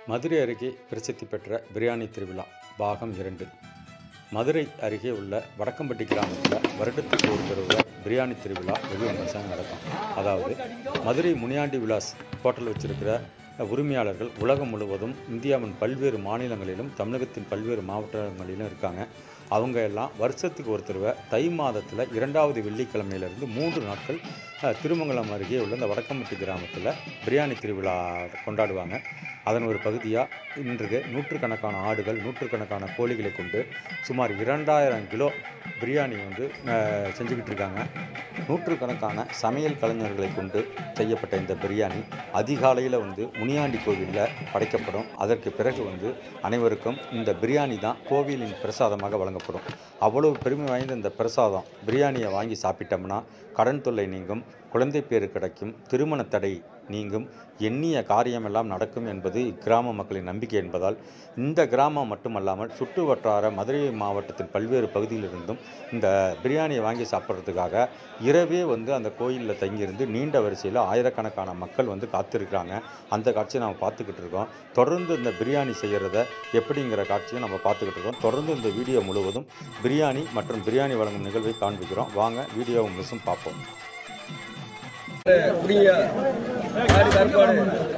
மதுரை அருகே பிரசித்தி பெற்ற பிரியாணி திருவிழா பாகம் இரண்டு மதுரை அருகே உள்ள வடக்கம்பட்டி கிராமத்தில் வருடத்துக்கு ஒரு தடவை பிரியாணி திருவிழா வெகு விமர்சனம் நடக்கும் அதாவது மதுரை முனியாண்டி விலாஸ் ஹோட்டல் வச்சிருக்கிற உரிமையாளர்கள் உலகம் முழுவதும் இந்தியாவின் பல்வேறு மாநிலங்களிலும் தமிழகத்தின் பல்வேறு மாவட்டங்களிலும் இருக்காங்க அவங்க எல்லாம் வருஷத்துக்கு ஒரு தடவை தை மாதத்தில் இரண்டாவது வெள்ளிக்கிழமையிலிருந்து மூன்று நாட்கள் அஹ், திருமங்கலம் அருகே உள்ள இந்த வடக்கம்பட்டி கிராமத்தில் பிரியாணி திருவிழா கொண்டாடுவாங்க அதன் ஒரு பகுதியாக இன்றைக்கு நூற்றுக்கணக்கான ஆடுகள் நூற்றுக்கணக்கான கோழிகளை கொண்டு சுமார் இரண்டாயிரம் கிலோ பிரியாணி வந்து அஹ், செஞ்சுக்கிட்டு இருக்காங்க நூற்றுக்கணக்கான சமையல் கலைஞர்களை கொண்டு செய்யப்பட்ட இந்த பிரியாணி அதிகாலையில் வந்து முனியாண்டி கோவிலில் படைக்கப்படும் அதற்கு பிறகு வந்து அனைவருக்கும் இந்த பிரியாணி தான் கோவிலின் பிரசாதமாக வழங்கப்படும் அவ்வளவு பெருமை வாய்ந்த இந்த பிரசாதம் பிரியாணியை வாங்கி சாப்பிட்டோம்னா கடன் தொல்லை நீங்கும் குழந்தை பேறு கிடைக்கும் திருமண தடை நீங்கும் எண்ணிய காரியமெல்லாம் நடக்கும் என்பது இக்கிராம மக்களின் நம்பிக்கை என்பதால் இந்த கிராமம் மட்டுமல்லாமல் சுற்று வட்டார மதுரை மாவட்டத்தின் பல்வேறு பகுதியிலிருந்தும் இந்த பிரியாணியை வாங்கி சாப்பிட்றதுக்காக இரவே வந்து அந்த கோயிலில் தங்கியிருந்து நீண்ட வரிசையில் ஆயிரக்கணக்கான மக்கள் வந்து காத்திருக்கிறாங்க அந்த காட்சியை நம்ம பார்த்துக்கிட்டு இருக்கோம் தொடர்ந்து இந்த பிரியாணி செய்கிறத எப்படிங்கிற காட்சியை நம்ம பார்த்துக்கிட்டு இருக்கோம் தொடர்ந்து இந்த வீடியோ முழுவதும் பிரியாணி மற்றும் பிரியாணி வழங்கும் நிகழ்வை காண்பிக்கிறோம் வாங்க வீடியோவை மிஸ்ஸும் பார்ப்போம் குடிங்க ஆடு கருப்பாடு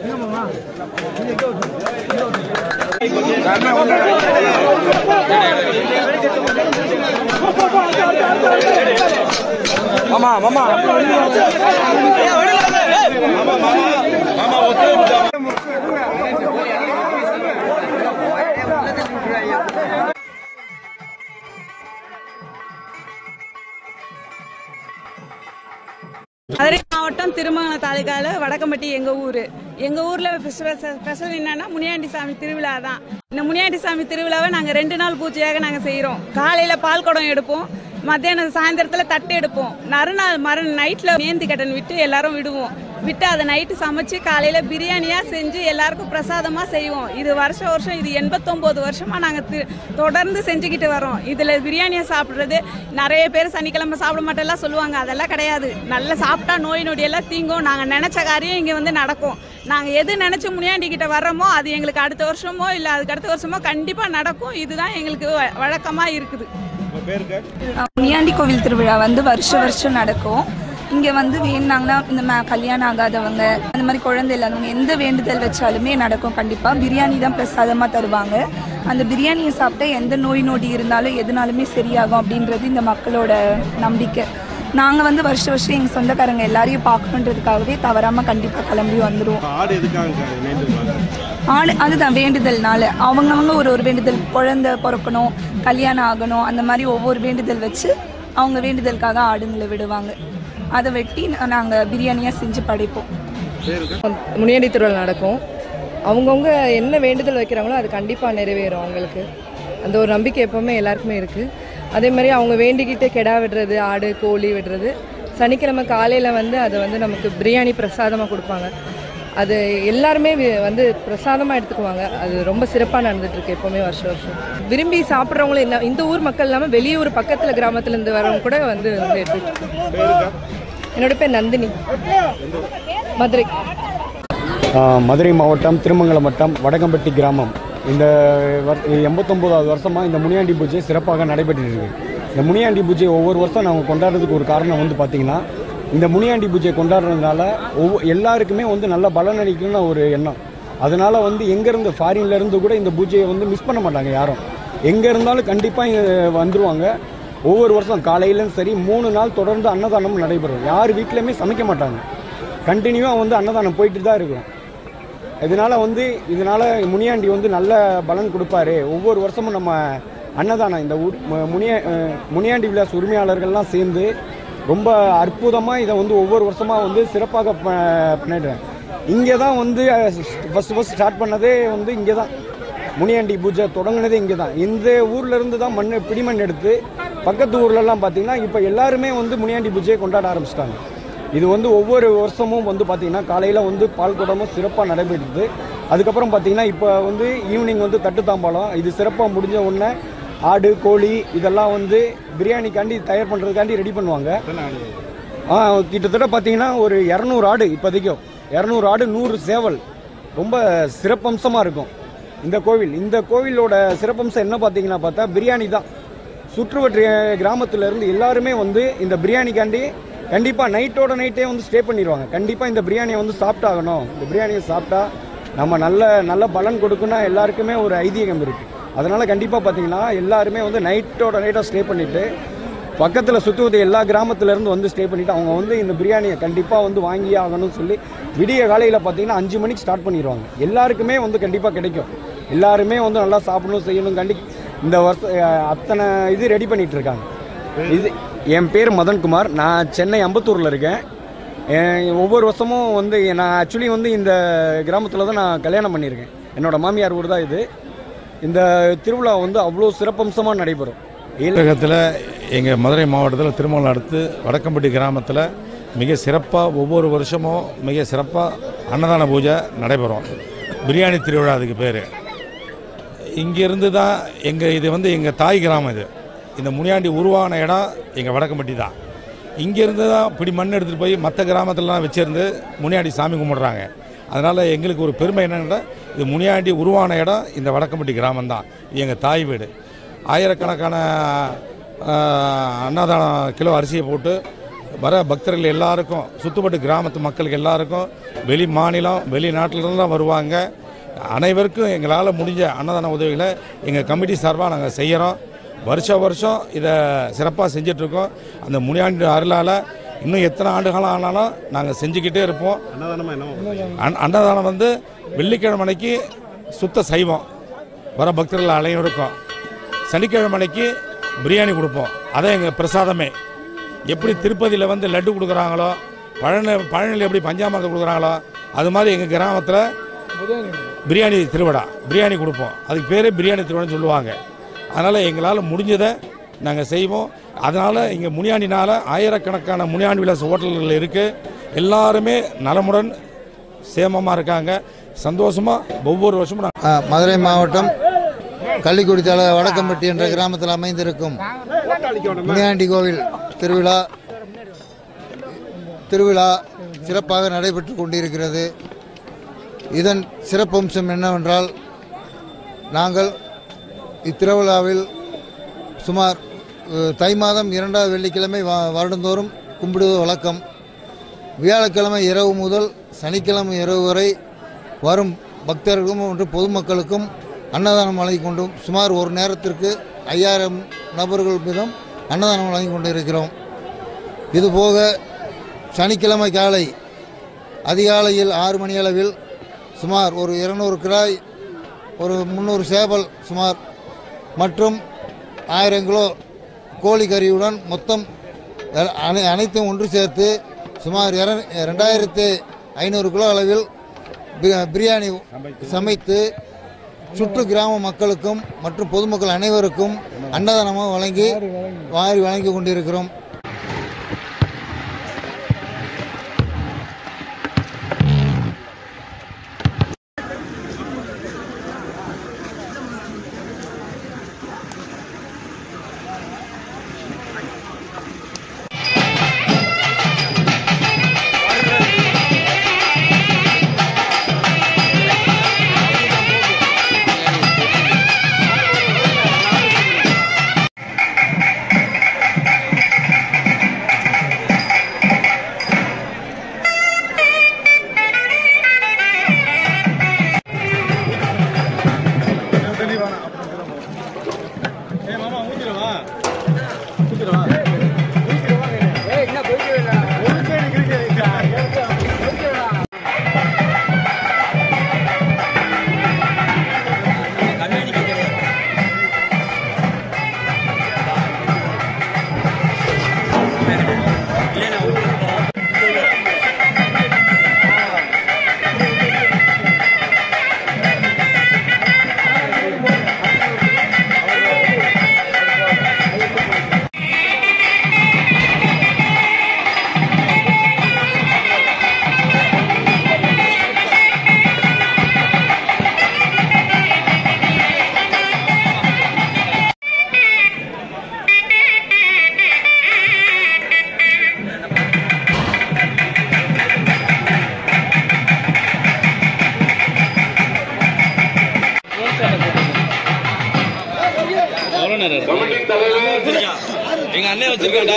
மாமா மாமா மதுரை மாவட்டம் திருமங்கலம் தாலுக்காவில் வடக்கம்பட்டி எங்கள் ஊர் எங்கள் ஊரில் ஸ்பெஷல் என்னன்னா முனியாண்டி சாமி திருவிழா தான் இந்த முனியாண்டி சாமி திருவிழாவை நாங்கள் ரெண்டு நாள் பூஜையாக நாங்கள் செய்கிறோம் காலையில் பால் குடம் எடுப்போம் மத்தியானம் சாயந்தரத்தில் தட்டு எடுப்போம் மறுநாள் மறு நைட்டில் மேந்தி கட்டன் விட்டு எல்லாரும் விடுவோம் விட்டு அதை நைட்டு சமைச்சு காலையில் பிரியாணியாக செஞ்சு எல்லாருக்கும் பிரசாதமாக செய்வோம் இது வருஷம் வருஷம் இது எண்பத்தொம்போது வருஷமாக நாங்கள் தொடர்ந்து செஞ்சுக்கிட்டு வரோம் இதில் பிரியாணியை சாப்பிட்றது நிறைய பேர் சனிக்கிழமை சாப்பிட மாட்டேல்லாம் சொல்லுவாங்க அதெல்லாம் கிடையாது நல்லா சாப்பிட்டா நோய் நொடி எல்லாம் தீங்கும் நாங்கள் நினச்ச காரியம் இங்கே வந்து நடக்கும் நாங்கள் எது நினச்சி முனியாண்டி கிட்ட வர்றோமோ அது எங்களுக்கு அடுத்த வருஷமோ இல்லை அதுக்கு அடுத்த வருஷமோ கண்டிப்பாக நடக்கும் இதுதான் எங்களுக்கு வ- வழக்கமா இருக்குது முனியாண்டி கோவில் திருவிழா வந்து வருஷம் வருஷம் நடக்கும் இங்கே வந்து வேணுனாங்கன்னா இந்த மா கல்யாணம் ஆகாதவங்க அந்த மாதிரி குழந்தை இல்லாதவங்க எந்த வேண்டுதல் வச்சாலுமே நடக்கும் கண்டிப்பாக பிரியாணி தான் பிரசாதமாக தருவாங்க அந்த பிரியாணியை சாப்பிட்டா எந்த நோய் நொடி இருந்தாலும் எதுனாலுமே சரியாகும் அப்படின்றது இந்த மக்களோட நம்பிக்கை நாங்கள் வந்து வருஷம் வருஷம் எங்கள் சொந்தக்காரங்க எல்லாரையும் பார்க்கணுன்றதுக்காகவே தவறாமல் கண்டிப்பாக கிளம்பி வந்துடுவோம் ஆடு எதுக்காக வேண்டுமா ஆடு அதுதான் வேண்டுதல்னால அவங்கவங்க ஒரு ஒரு வேண்டுதல் குழந்தை பிறக்கணும் கல்யாணம் ஆகணும் அந்த மாதிரி ஒவ்வொரு வேண்டுதல் வச்சு அவங்க வேண்டுதலுக்காக ஆடுங்களை விடுவாங்க அதை வெட்டி நாங்கள் பிரியாணியாக செஞ்சு படைப்போம் முனியடி திருவிழா நடக்கும் அவங்கவுங்க என்ன வேண்டுதல் வைக்கிறாங்களோ அது கண்டிப்பாக நிறைவேறும் அவங்களுக்கு அந்த ஒரு நம்பிக்கை எப்போவுமே எல்லாருக்குமே இருக்குது அதே மாதிரி அவங்க வேண்டிக்கிட்டு கெடா விடுறது ஆடு கோழி விடுறது சனிக்கிழமை காலையில் வந்து அதை வந்து நமக்கு பிரியாணி பிரசாதமாக கொடுப்பாங்க அது எல்லாருமே வி- வந்து பிரசாதமாக எடுத்துக்குவாங்க அது ரொம்ப சிறப்பாக நடந்துட்டுருக்கு எப்போவுமே வருஷம் வருஷம் விரும்பி சாப்பிட்றவங்களும் என்ன இந்த ஊர் மக்கள் இல்லாமல் வெளியூர் பக்கத்தில் கிராமத்துலேருந்து வரவங்க கூட வந்து வந்து எடுத்துட்டு என்னோட பேர் நந்தினி மதுரை ஆ, மதுரை மாவட்டம் திருமங்கலம் வட்டம் வடகம்பட்டி கிராமம் இந்த வர்- எண்பத்தொம்போதாவது வருஷமாக இந்த முனியாண்டி பூஜை சிறப்பாக நடைபெற்று இருக்கு இந்த முனியாண்டி பூஜை ஒவ்வொரு வருஷம் நாங்கள் கொண்டாடுறதுக்கு ஒரு காரணம் வந்து பார்த்திங்கன்னா இந்த முனியாண்டி பூஜை கொண்டாடுறதுனால ஒவ்வொரு எல்லாருக்குமே வந்து நல்ல பலன் அளிக்கும்னு ஒரு எண்ணம் அதனால வந்து எங்கேருந்து ஃபாரின்லேருந்து கூட இந்த பூஜையை வந்து மிஸ் பண்ண மாட்டாங்க யாரும் எங்கே இருந்தாலும் கண்டிப்பாக வந்துருவாங்க ஒவ்வொரு வருஷம் காலையிலும் சரி மூணு நாள் தொடர்ந்து அன்னதானம் நடைபெறும் யார் வீட்லையுமே சமைக்க மாட்டாங்க கண்டினியூவாக வந்து அன்னதானம் போயிட்டு தான் இருக்கும் இதனால வந்து இதனால முனியாண்டி வந்து நல்ல பலன் கொடுப்பாரு ஒவ்வொரு வருஷமும் நம்ம அன்னதானம் இந்த ஊர் மு- முனிய அஹ், முனியாண்டி விலாஸ் உரிமையாளர்கள்லாம் சேர்ந்து ரொம்ப அற்புதமாக இதை வந்து ஒவ்வொரு வருஷமாக வந்து சிறப்பாக ப- பண்ணிடுறேன் இங்கே தான் வந்து ஃபஸ்ட் ஃபஸ்ட் ஸ்டார்ட் பண்ணதே வந்து இங்கே தான் முனியாண்டி பூஜை தொடங்கினதே இங்கே தான் இந்த ஊர்ல இருந்து தான் மண் பிடிமண் எடுத்து பக்கத்து ஊர்லலாம் பார்த்தீங்கன்னா இப்போ எல்லாருமே வந்து முனியாண்டி பூஜையை கொண்டாட ஆரம்பிச்சிட்டாங்க இது வந்து ஒவ்வொரு வருஷமும் வந்து பார்த்தீங்கன்னா காலையில் வந்து பால் குடமும் சிறப்பாக நடைபெறுது அதுக்கப்புறம் பார்த்தீங்கன்னா இப்போ வந்து ஈவினிங் வந்து தட்டு தாம்பாளம் இது சிறப்பாக முடிஞ்ச உடனே ஆடு கோழி இதெல்லாம் வந்து பிரியாணிக்காண்டி தயார் பண்ணுறதுக்காண்டி ரெடி பண்ணுவாங்க ஆ கிட்டத்தட்ட பார்த்தீங்கன்னா ஒரு இரநூறு ஆடு இப்போதைக்கும் இரநூறு ஆடு நூறு சேவல் ரொம்ப சிறப்பம்சமாக இருக்கும் இந்த கோவில் இந்த கோவிலோட சிறப்பம்சம் என்ன பார்த்தீங்கன்னா பார்த்தா பிரியாணி தான் சுற்றுவற்றிய கிராமத்துல இருந்து எல்லாருமே வந்து இந்த பிரியாணிக்காண்டி கண்டிப்பாக நைட்டோட நைட்டே வந்து ஸ்டே பண்ணிடுவாங்க கண்டிப்பாக இந்த பிரியாணியை வந்து சாப்பிட்டாகணும் இந்த பிரியாணியை சாப்பிட்டா நம்ம நல்ல நல்ல பலன் கொடுக்குன்னா எல்லாருக்குமே ஒரு ஐதீகம் இருக்குது அதனால் கண்டிப்பாக பார்த்தீங்கன்னா எல்லாருமே வந்து நைட்டோட நைட்டாக ஸ்டே பண்ணிவிட்டு பக்கத்தில் சுற்றுவது எல்லா கிராமத்துலேருந்து வந்து ஸ்டே பண்ணிவிட்டு அவங்க வந்து இந்த பிரியாணியை கண்டிப்பாக வந்து வாங்கியே ஆகணும்னு சொல்லி விடிய காலையில் பார்த்தீங்கன்னா அஞ்சு மணிக்கு ஸ்டார்ட் பண்ணிடுவாங்க எல்லாருக்குமே வந்து கண்டிப்பாக கிடைக்கும் எல்லாருமே வந்து நல்லா சாப்பிடணும் செய்யணும் கண்டி இந்த வருஷம் அஹ், அத்தனை இது ரெடி பண்ணிட்டு இருக்காங்க இது என் பேர் மதன்குமார் நான் சென்னை அம்பத்தூரில் இருக்கேன் என் ஒவ்வொரு வருஷமும் வந்து நான் ஆக்சுவலி வந்து இந்த கிராமத்தில் தான் நான் கல்யாணம் பண்ணியிருக்கேன் என்னோட மாமியார் ஊர் தான் இது இந்த திருவிழா வந்து அவ்வளோ சிறப்பம்சமாக நடைபெறும் ஏழு தமிழகத்தில் எங்கள் மதுரை மாவட்டத்தில் திருமணம் அடுத்து வடக்கம்பட்டி கிராமத்தில் மிக சிறப்பாக ஒவ்வொரு வருஷமும் மிக சிறப்பாக அன்னதான பூஜை நடைபெறும் பிரியாணி திருவிழா அதுக்கு பேர் இங்கேருந்து தான் எங்கள் இது வந்து எங்கள் தாய் கிராமம் இது இந்த முனியாண்டி உருவான இடம் எங்கள் வடக்கம்பட்டி தான் இங்கேருந்து தான் இப்படி மண் எடுத்துகிட்டு போய் மற்ற கிராமத்துலலாம் வச்சிருந்து முனியாண்டி சாமி கும்பிட்றாங்க அதனால் எங்களுக்கு ஒரு பெருமை என்னென்னா இது முனியாண்டி உருவான இடம் இந்த வடக்கம்பட்டி கிராமம் தான் இது எங்கள் தாய் வீடு ஆயிரக்கணக்கான ஆஹ், அன்னதானம் கிலோ அரிசியை போட்டு வர பக்தர்கள் எல்லாருக்கும் சுத்துப்பட்டு கிராமத்து மக்களுக்கு எல்லாருக்கும் வெளி மாநிலம் வெளிநாட்டிலலாம் வருவாங்க அனைவருக்கும் எங்களால் முடிஞ்ச அன்னதான உதவிகளை எங்கள் கமிட்டி சார்பாக நாங்கள் செய்கிறோம் வருஷ வருஷம் இதை சிறப்பாக செஞ்சிட்ருக்கோம் அந்த முனியாண்டி அருளால் இன்னும் எத்தனை ஆண்டு காலம் ஆனாலும் நாங்கள் செஞ்சுக்கிட்டே இருப்போம் அன்- அன்னதானம் வந்து வெள்ளிக்கிழமை அன்னைக்கு சுத்த சைவம் வர பக்தர்கள் அனைவருக்கும் சனிக்கிழமை அன்னைக்கு பிரியாணி கொடுப்போம் அதான் எங்கள் பிரசாதமே எப்படி திருப்பதியில் வந்து லட்டு கொடுக்குறாங்களோ பழனி பழனியில் எப்படி பஞ்சாமிரதம் கொடுக்குறாங்களோ அது மாதிரி எங்கள் கிராமத்தில் பிரியாணி திருவிழா பிரியாணி கொடுப்போம் அதுக்கு பேரே பிரியாணி திருவிழான்னு சொல்லுவாங்க அதனால் எங்களால் முடிஞ்சதை நாங்கள் செய்வோம் அதனால் இங்கே முனியாண்டினால் ஆயிரக்கணக்கான முனியாண்டி விலாஸ் ஹோட்டல்கள் இருக்குது எல்லாருமே நலமுடன் சேமமாக இருக்காங்க சந்தோஷமாக ஒவ்வொரு வருஷமும் நாங்க ஆ, மதுரை மாவட்டம் கள்ளிக்குடி தலை வடக்கம்பட்டி என்ற கிராமத்தில் அமைந்திருக்கும் முனியாண்டி கோவில் திருவிழா திருவிழா சிறப்பாக நடைபெற்று கொண்டிருக்கிறது இதன் சிறப்பம்சம் என்னவென்றால் நாங்கள் இத்திருவிழாவில் சுமார் அஹ், தை மாதம் இரண்டாவது வெள்ளிக்கிழமை வ- வருடந்தோறும் கும்பிடுவது வழக்கம் வியாழக்கிழமை இரவு முதல் சனிக்கிழமை இரவு வரை வரும் பக்தர்களுக்கும் மற்றும் பொதுமக்களுக்கும் அன்னதானம் வழங்கி கொண்டும் சுமார் ஒரு நேரத்திற்கு ஐயாயிரம் நபர்கள் வீதம் அன்னதானம் வழங்கி கொண்டிருக்கிறோம் இதுபோக சனிக்கிழமை காலை அதிகாலையில் ஆறு மணி அளவில் சுமார் ஒரு இருநூறு கிராய் ஒரு முந்நூறு சேவல் சுமார் மற்றும் ஆயிரம் கிலோ கோழி கறியுடன் மொத்தம் அ- அனை- அனைத்தும் ஒன்று சேர்த்து சுமார் இர- ரெண்டாயிரத்து ஐநூறு கிலோ அளவில் பி- பிரியாணி சமைத்து சுற்று கிராம மக்களுக்கும் மற்றும் பொதுமக்கள் அனைவருக்கும் அன்னதானமாக வழங்கி வாரி வழங்கி கொண்டிருக்கிறோம் எங்க அண்ணன் வச்சிருக்காண்டா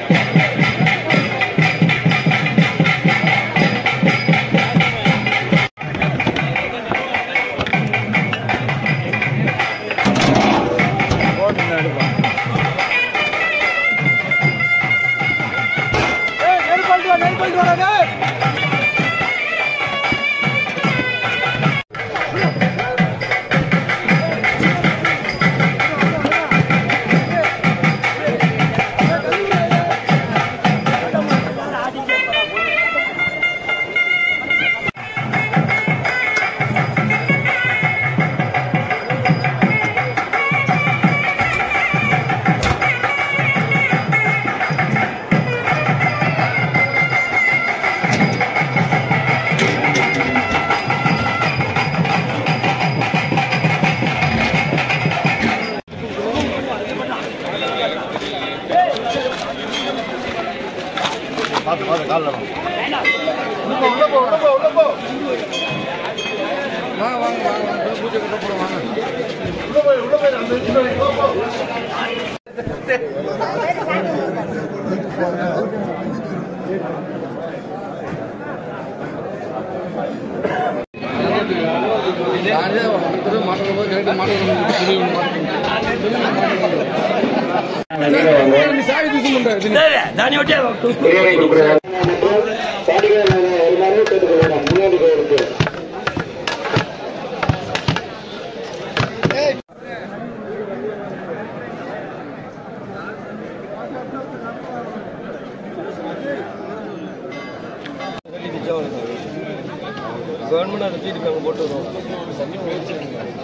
கவர்மெண்ட் அதை தூக்கிட்டு அங்கே போட்டு வருவோம் தண்ணி முயற்சி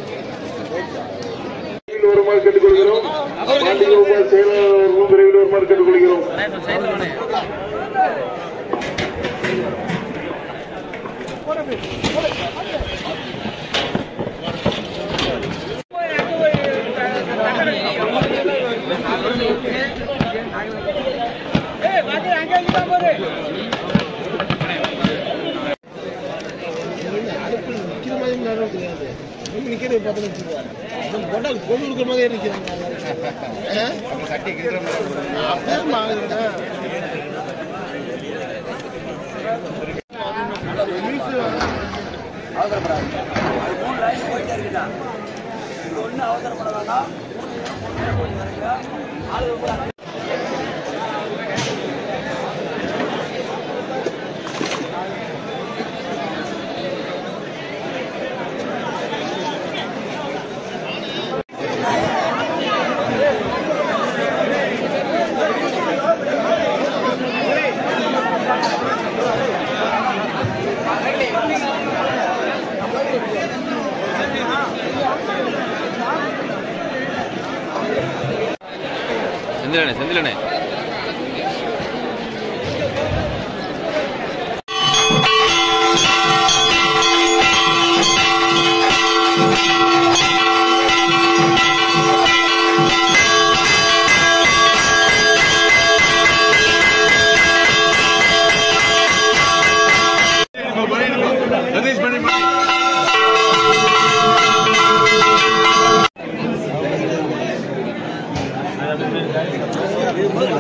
வருமாறு கேட்டுக்கொள்கிறோம் மாண்டிகை உபாய் செயலாளர்களும் விரைவில் வருமாறு கேட்டுக்கொள்கிறோம் செந்திலண்ணே செந்திலண்ணே பண்ணி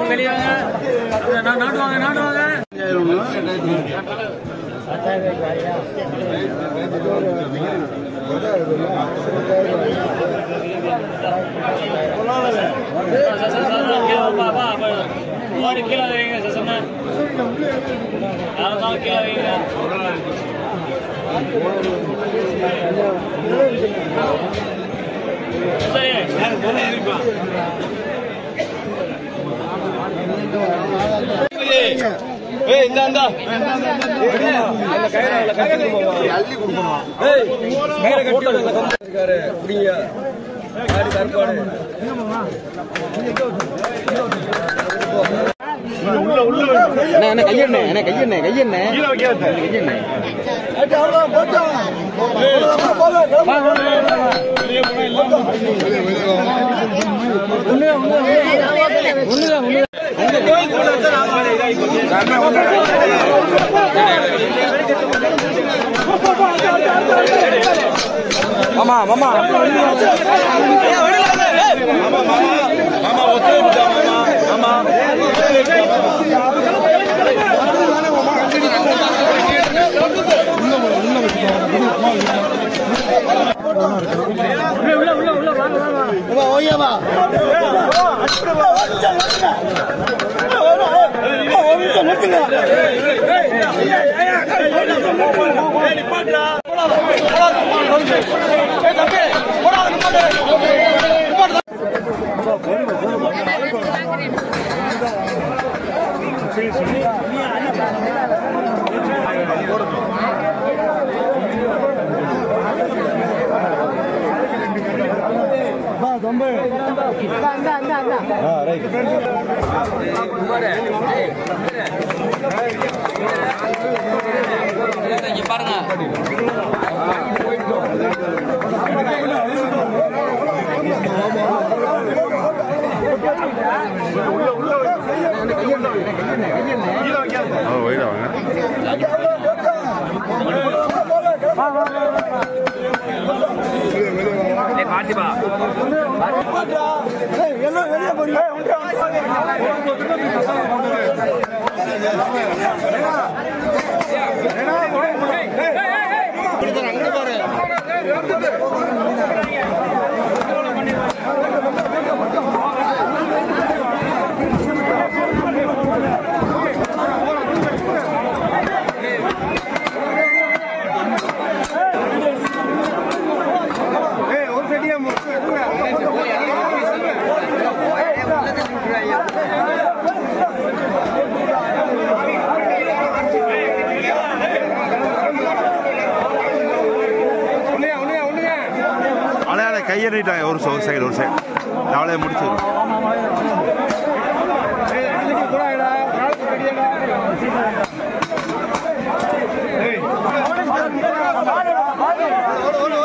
அலையால கையெறிட்டாங்க ஒரு சை- ஒரு சைடு ஒரு சைடு நாளைய முடிச்சிடும் ஏய்